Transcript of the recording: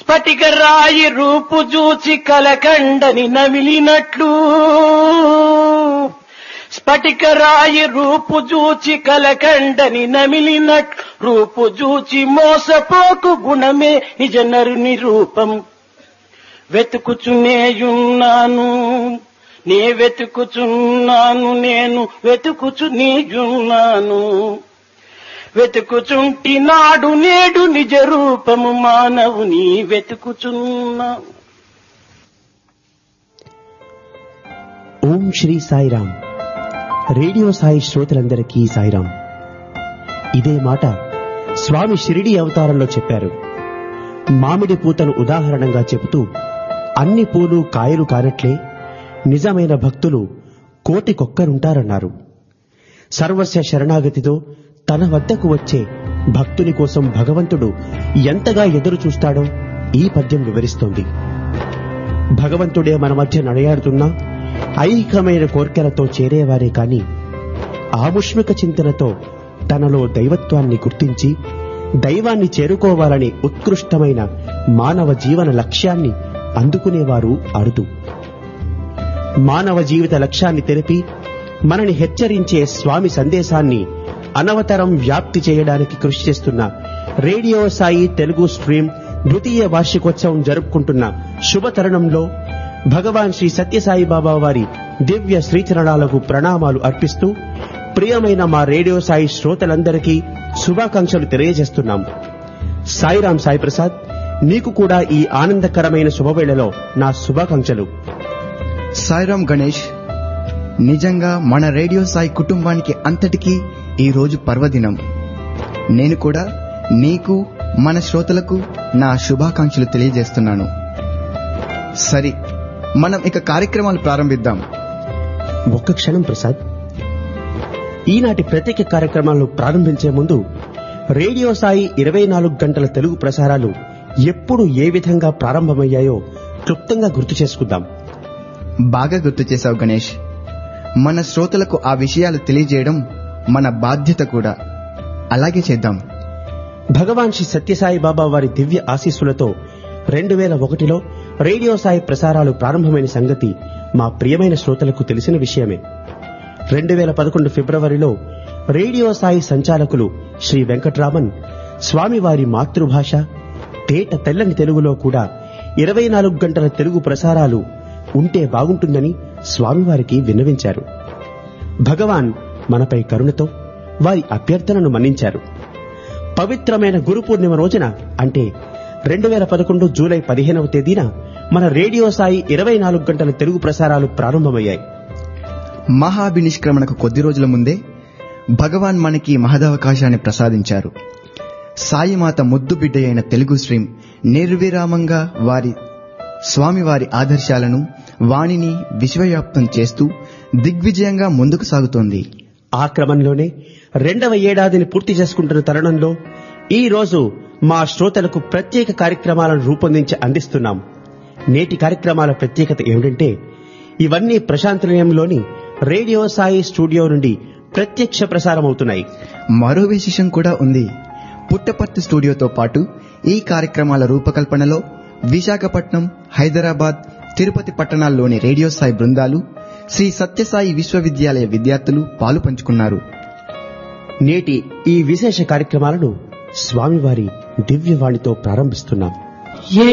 స్ఫటిక రాయి రూపు చూచి కలకండని నమిలినట్లు స్ఫటిక రాయి రూపు చూచి కలకండని నమిలినట్లు రూపు చూచి మోసపోకు గుణమే నిజ నరుని రూపం వెతుకుచునేయున్నాను నే వెతుకుచున్నాను నేను వెతుకుచు నీయున్నాను వెతుకుచుంటి నాడు నేడు నిజ రూపము మానవుని వెతుకుచున్నావు ఓం శ్రీ సాయిరామ్ రేడియో సాయి శ్రోతలందరికీ సాయిరామ్ ఇదే మాట స్వామి షిరిడి అవతారంలో చెప్పారు మామిడి పూతను ఉదాహరణంగా చెబుతూ అన్ని పూలు కాయలు కానట్లే నిజమైన భక్తులు కోటికొక్కరుంటారన్నారు సర్వస్వ శరణాగతితో తన వద్దకు వచ్చే భక్తుని కోసం భగవంతుడు ఎంతగా ఎదురు చూస్తాడో ఈ పద్యం వివరిస్తోంది భగవంతుడే మన మధ్య నడయాడుతున్నా ఐహికమైన కోర్కెలతో చేరేవారే కాని ఆముష్మిక చింతనతో తనలో దైవత్వాన్ని గుర్తించి దైవాన్ని చేరుకోవాలనే ఉత్కృష్టమైన మానవ జీవన లక్ష్యాన్ని అందుకునేవారు అరుదు మానవ జీవిత లక్ష్యాన్ని తెలిపి మనని హెచ్చరించే స్వామి సందేశాన్ని అనవతరం వ్యాప్తి చేయడానికి కృషి చేస్తున్న రేడియో సాయి తెలుగు స్ట్రీమ్ ద్వితీయ వార్షికోత్సవం జరుపుకుంటున్న శుభ తరుణంలో భగవాన్ శ్రీ సత్యసాయి బాబా వారి దివ్య శ్రీచరణాలకు ప్రణామాలు అర్పిస్తూ ప్రియమైన మా రేడియో సాయి శ్రోతలందరికీ శుభాకాంక్షలు తెలియజేస్తున్నాం సాయిరాం సాయి ప్రసాద్ నీకు కూడా ఈ ఆనందకరమైన శుభవేళలో నా శుభాకాంక్షలు సాయిరామ్ గణేష్ నిజంగా మన రేడియో సాయి కుటుంబానికి అంతటికీ ఈ రోజు పర్వదినం నేను కూడా నీకు మన శ్రోతలకు నా శుభాకాంక్షలు తెలియజేస్తున్నాను సరే మనం ఇక కార్యక్రమాలు ప్రారంభిద్దాం ఒక్క క్షణం ప్రసాద్ ఈనాటి ప్రత్యేక కార్యక్రమాలను ప్రారంభించే ముందు రేడియో సాయి ఇరవై నాలుగు గంటల తెలుగు ప్రసారాలు ఎప్పుడు ఏ విధంగా ప్రారంభమయ్యాయో క్లుప్తంగా గుర్తు చేసుకుందాం బాగా గుర్తు చేశావు గణేష్ మన శ్రోతలకు ఆ విషయాలు తెలియజేయడం మన బాధ్యత కూడా అలాగే చేద్దాం భగవాన్ శ్రీ సత్యసాయి బాబా వారి దివ్య ఆశీస్సులతో రెండు వేల ఒకటిలో రేడియో సాయి ప్రసారాలు ప్రారంభమైన సంగతి మా ప్రియమైన శ్రోతలకు తెలిసిన విషయమే రెండు వేల పదకొండు ఫిబ్రవరిలో రేడియో సాయి సంచాలకులు శ్రీ వెంకట్రామన్ స్వామివారి మాతృభాష తేట తెల్లని తెలుగులో కూడా ఇరవై నాలుగు గంటల తెలుగు ప్రసారాలు ఉంటే బాగుంటుందని స్వామివారికి విన్నవించారు భగవాన్ మనపై కరుణతో వారి అభ్యర్థనను మన్నించారు పవిత్రమైన గురు పూర్ణిమ రోజున అంటే రెండు వేల పదకొండు జూలై పదిహేనవ తేదీన మన రేడియో సాయి ఇరవై నాలుగు గంటల తెలుగు ప్రసారాలు ప్రారంభమయ్యాయి మహాభినిష్క్రమణకు కొద్ది రోజుల ముందే భగవాన్ మనకి మహదవకాశాన్ని ప్రసాదించారు సాయిమాత ముద్దు బిడ్డ అయిన తెలుగు స్ట్రీమ్ నిర్విరామంగా వారి స్వామివారి ఆదర్శాలను వాణిని విశ్వవ్యాప్తం చేస్తూ దిగ్విజయంగా ముందుకు సాగుతోంది ఆ క్రమంలోనే రెండవ ఏడాదిని పూర్తి చేసుకుంటున్న తరుణంలో ఈ రోజు మా శ్రోతలకు ప్రత్యేక కార్యక్రమాలను రూపొందించి అందిస్తున్నాం నేటి కార్యక్రమాల ప్రత్యేకత ఏమిటంటే ఇవన్నీ ప్రశాంత్ నిలయంలోని రేడియో సాయి స్టూడియో నుండి ప్రత్యక్ష ప్రసారం అవుతున్నాయి మరో విశేషం కూడా ఉంది పుట్టపర్తి స్టూడియోతో పాటు ఈ కార్యక్రమాల రూపకల్పనలో విశాఖపట్నం హైదరాబాద్ తిరుపతి పట్టణాల్లోని రేడియో సాయి బృందాలు శ్రీ సత్యసాయి విశ్వవిద్యాలయ విద్యార్థులు పాలు పంచుకున్నారు నేటి ఈ విశేష కార్యక్రమాలను స్వామివారి దివ్యవాణితో ప్రారంభిస్తున్నాం ఏ